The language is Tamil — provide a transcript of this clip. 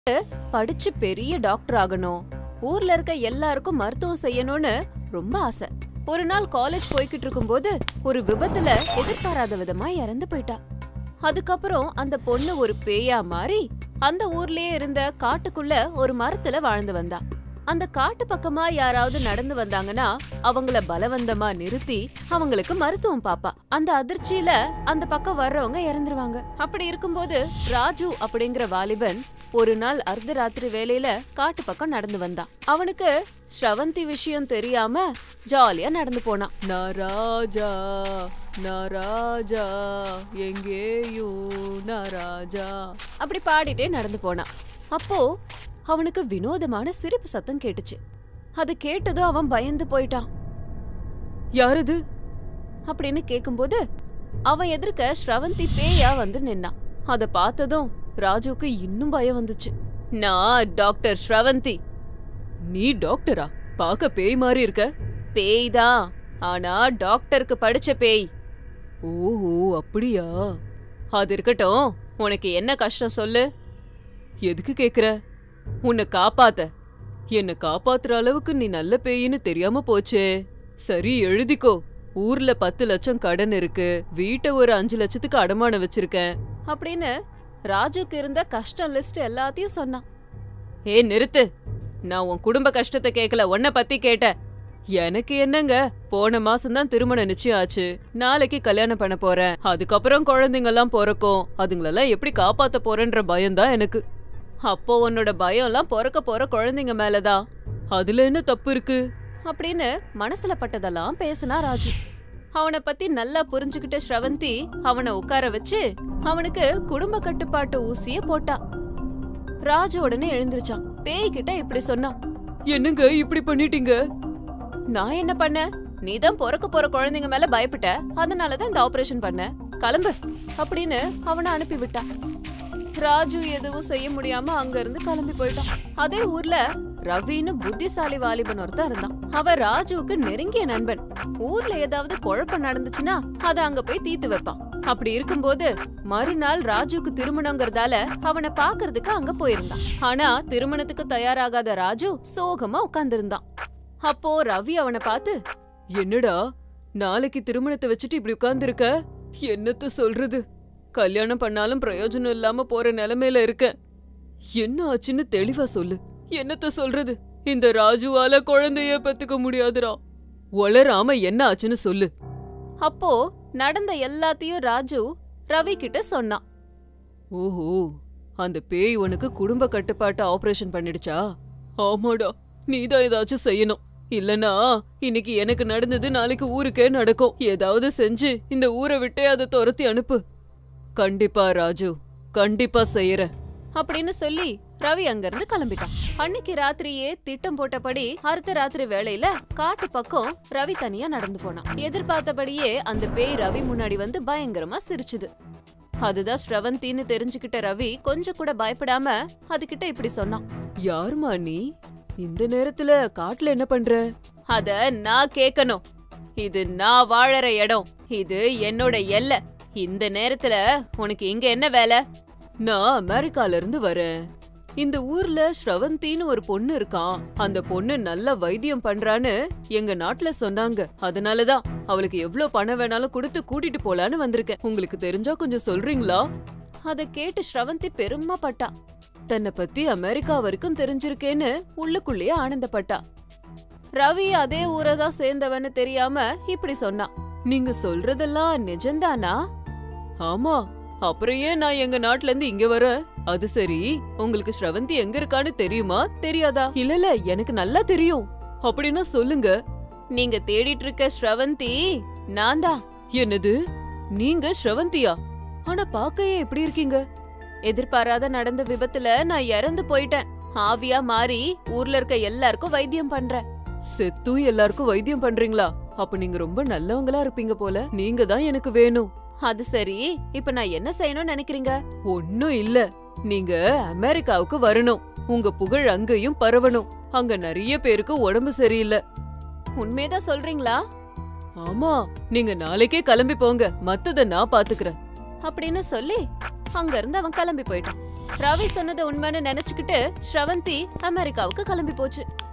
படிச்சு பெரிய டாக்டர் ஆகணும் ஊர்ல இருக்க எல்லாருக்கும் மருத்துவம் செய்யணும்னு ரொம்ப ஆசை ஒரு நாள் காலேஜ் போய்கிட்டு இருக்கும்போது ஒரு விபத்துல எதிர்பாராத விதமா இறந்து போயிட்டா அதுக்கப்புறம் அந்த பொண்ணு ஒரு பேயா மாறி அந்த ஊர்லயே இருந்த காட்டுக்குள்ள ஒரு மரத்துல வாழ்ந்து வந்தா அந்த காட்டு பக்கமா யாராவது நடந்து வந்தாங்கன்னா அவங்கள பலவந்தமா நிறுத்தி அவங்களுக்கு மருத்துவம் பாப்பா அந்த அதிர்ச்சியில அந்த பக்கம் வர்றவங்க இறந்துருவாங்க அப்படி இருக்கும்போது ராஜு அப்படிங்கிற வாலிபன் ஒரு நாள் அர்த்தராத்திரி வேலையில காட்டு பக்கம் நடந்து வந்தான் அவனுக்கு ஸ்ரவந்தி விஷயம் தெரியாம ஜாலியா நடந்து போனான் நான் ராஜா நான் ராஜா எங்கேயும் நான் ராஜா அப்படி பாடிட்டே நடந்து போனான் அப்போ அவனுக்கு வினோதமான சிரிப்பு சத்தம் கேட்டுச்சு அது கேட்டதும் அவன் பயந்து போயிட்டான் யாரது அப்படின்னு கேக்கும்போது அவன் எதிர்க்க ஸ்ரவந்தி பேயா வந்து நின்னான் அத பார்த்ததும் ராஜுக்கு இன்னும் பயம் வந்துச்சு நான் டாக்டர் ஸ்ரவந்தி நீ டாக்டரா பார்க்க பேய் மாதிரி இருக்க பேய் தான் ஆனா டாக்டருக்கு படிச்ச பேய் ஓஹோ அப்படியா அது இருக்கட்டும் உனக்கு என்ன கஷ்டம் சொல்லு எதுக்கு கேக்குற உன்னை காப்பாத்த என்ன காப்பாத்துற அளவுக்கு நீ நல்ல பேயின்னு தெரியாம போச்சே சரி எழுதிக்கோ ஊர்ல பத்து லட்சம் கடன் இருக்கு வீட்டை ஒரு அஞ்சு லட்சத்துக்கு அடமானம் வச்சிருக்கேன் அப்படின்னு ராஜுக்கு இருந்த கஷ்டம் லிஸ்ட் எல்லாத்தையும் சொன்னான் ஏ நிறுத்து நான் உன் குடும்ப கஷ்டத்தை கேட்கல உன்னை பத்தி கேட்டேன் எனக்கு என்னங்க போன மாசம் தான் திருமணம் நிச்சயம் ஆச்சு நாளைக்கு கல்யாணம் பண்ண போறேன் அதுக்கப்புறம் குழந்தைங்க எல்லாம் பிறக்கும் அதுங்களெல்லாம் எப்படி காப்பாத்த போறேன்ற பயம்தான் எனக்கு அப்போ உன்னோட பயம் எல்லாம் பிறக்க போற குழந்தைங்க மேலதான் அதுல என்ன தப்பு இருக்கு அப்படின்னு மனசுல பட்டதெல்லாம் பேசினா ராஜு அவனை பத்தி நல்லா புரிஞ்சுகிட்ட ஸ்ரவந்தி அவனை உட்கார வச்சு அவனுக்கு குடும்ப கட்டுப்பாட்டு ஊசிய போட்டா ராஜு உடனே எழுந்திருச்சான் பேய்கிட்ட இப்படி சொன்னான் என்னங்க இப்படி பண்ணிட்டீங்க நான் என்ன பண்ண நீதான் பிறக்க போற குழந்தைங்க மேல பயப்பட்ட அதனாலதான் இந்த ஆபரேஷன் பண்ண கிளம்பு அப்படின்னு அவனை அனுப்பி விட்டா ராஜு எதுவும் செய்ய முடியாம அங்க இருந்து கிளம்பி போயிட்டான் அதே ஊர்ல ரவின்னு புத்திசாலி வாலிபன் ஒருத்தன் இருந்தான் அவன் ராஜுவுக்கு நெருங்கிய நண்பன் ஊர்ல ஏதாவது குழப்பம் நடந்துச்சுன்னா அத அங்க போய் தீர்த்து வைப்பான் அப்படி இருக்கும்போது மறுநாள் ராஜுக்கு திருமணங்கிறதால அவனை பாக்குறதுக்கு அங்க போயிருந்தான் ஆனா திருமணத்துக்கு தயாராகாத ராஜு சோகமா உட்கார்ந்திருந்தான் அப்போ ரவி அவனை பார்த்து என்னடா நாளைக்கு திருமணத்தை வச்சுட்டு இப்படி உட்கார்ந்திருக்க என்னத்த சொல்றது கல்யாணம் பண்ணாலும் பிரயோஜனம் இல்லாம போற நிலைமையில இருக்க என்ன ஆச்சுன்னு தெளிவா சொல்லு என்னத்த சொல்றது இந்த ராஜுவால குழந்தைய பெத்துக்க முடியாதுடா ஒளராம என்ன ஆச்சுன்னு சொல்லு அப்போ நடந்த எல்லாத்தையும் ராஜு ரவி கிட்ட சொன்னான் ஓஹோ அந்த பேய் உனக்கு குடும்ப கட்டுப்பாட்டு ஆபரேஷன் பண்ணிடுச்சா ஆமாடா நீதான் ஏதாச்சும் செய்யணும் இல்லனா இன்னைக்கு எனக்கு நடந்தது நாளைக்கு ஊருக்கே நடக்கும் ஏதாவது செஞ்சு இந்த ஊரை விட்டே அதை துரத்தி அனுப்பு கண்டிப்பா ராஜு கண்டிப்பா செய்யற அப்படின்னு சொல்லி ரவி அங்கிருந்து கிளம்பிட்டான் அன்னைக்கு ராத்திரியே திட்டம் போட்டபடி அடுத்த ராத்திரி வேளையில காட்டு பக்கம் ரவி தனியா நடந்து போனான் எதிர்பார்த்தபடியே அந்த பேய் ரவி முன்னாடி வந்து பயங்கரமா சிரிச்சுது அதுதான் ஸ்ரவந்தின்னு தெரிஞ்சுக்கிட்ட ரவி கொஞ்சம் கூட பயப்படாம அதுகிட்ட இப்படி சொன்னான் யாருமா நீ இந்த நேரத்துல காட்டுல என்ன பண்ற அத நான் கேக்கணும் இது நான் வாழற இடம் இது என்னோட எல்லை இந்த நேரத்துல உனக்கு இங்க என்ன வேலை நான் அமெரிக்கால இருந்து வரேன் இந்த ஊர்ல ஸ்ரவந்தின்னு ஒரு பொண்ணு இருக்கான் அந்த பொண்ணு நல்ல வைத்தியம் பண்றான்னு எங்க நாட்டுல சொன்னாங்க அதனாலதான் அவளுக்கு எவ்ளோ பணம் வேணாலும் கொடுத்து கூட்டிட்டு போலான்னு வந்திருக்கேன் உங்களுக்கு தெரிஞ்சா கொஞ்சம் சொல்றீங்களா அத கேட்டு ஸ்ரவந்தி பெருமைப்பட்டா தன்னை பத்தி அமெரிக்கா வரைக்கும் தெரிஞ்சிருக்கேன்னு உள்ளுக்குள்ளேயே ஆனந்தப்பட்டா ரவி அதே ஊரை தான் சேர்ந்தவன்னு தெரியாம இப்படி சொன்னான் நீங்க சொல்றதெல்லாம் நிஜம்தானா ஆமா அப்புறம் ஏன் நான் எங்க நாட்டுல இருந்து இங்க வர அது சரி உங்களுக்கு ஸ்ரவந்தி எங்க இருக்கான்னு தெரியுமா தெரியாதா இல்ல இல்ல எனக்கு நல்லா தெரியும் அப்படின்னா சொல்லுங்க நீங்க தேடிட்டு இருக்க ஸ்ரவந்தி நான் தான் என்னது நீங்க ஸ்ரவந்தியா ஆனா பாக்கையே எப்படி இருக்கீங்க எதிர்பாராத நடந்த விபத்துல நான் இறந்து போயிட்டேன் ஆவியா மாறி ஊர்ல இருக்க எல்லாருக்கும் வைத்தியம் பண்றேன் செத்தும் எல்லாருக்கும் வைத்தியம் பண்றீங்களா அப்ப நீங்க ரொம்ப நல்லவங்களா இருப்பீங்க போல நீங்க தான் எனக்கு வேணும் அது சரி இப்ப நான் என்ன செய்யணும்னு நினைக்கிறீங்க ஒன்னும் இல்ல நீங்க அமெரிக்காவுக்கு வரணும் உங்க புகழ் அங்கேயும் பரவணும் அங்க நிறைய பேருக்கு உடம்பு சரியில்லை உண்மையதான் சொல்றீங்களா ஆமா நீங்க நாளைக்கே கிளம்பி போங்க மத்தத நான் பாத்துக்கிறேன் அப்படின்னு சொல்லி அங்க இருந்து அவன் கிளம்பி போயிட்டான் ரவி சொன்னது உண்மைன்னு நினைச்சுக்கிட்டு ஸ்ரவந்தி அமெரிக்காவுக்கு கிளம்பி போச்சு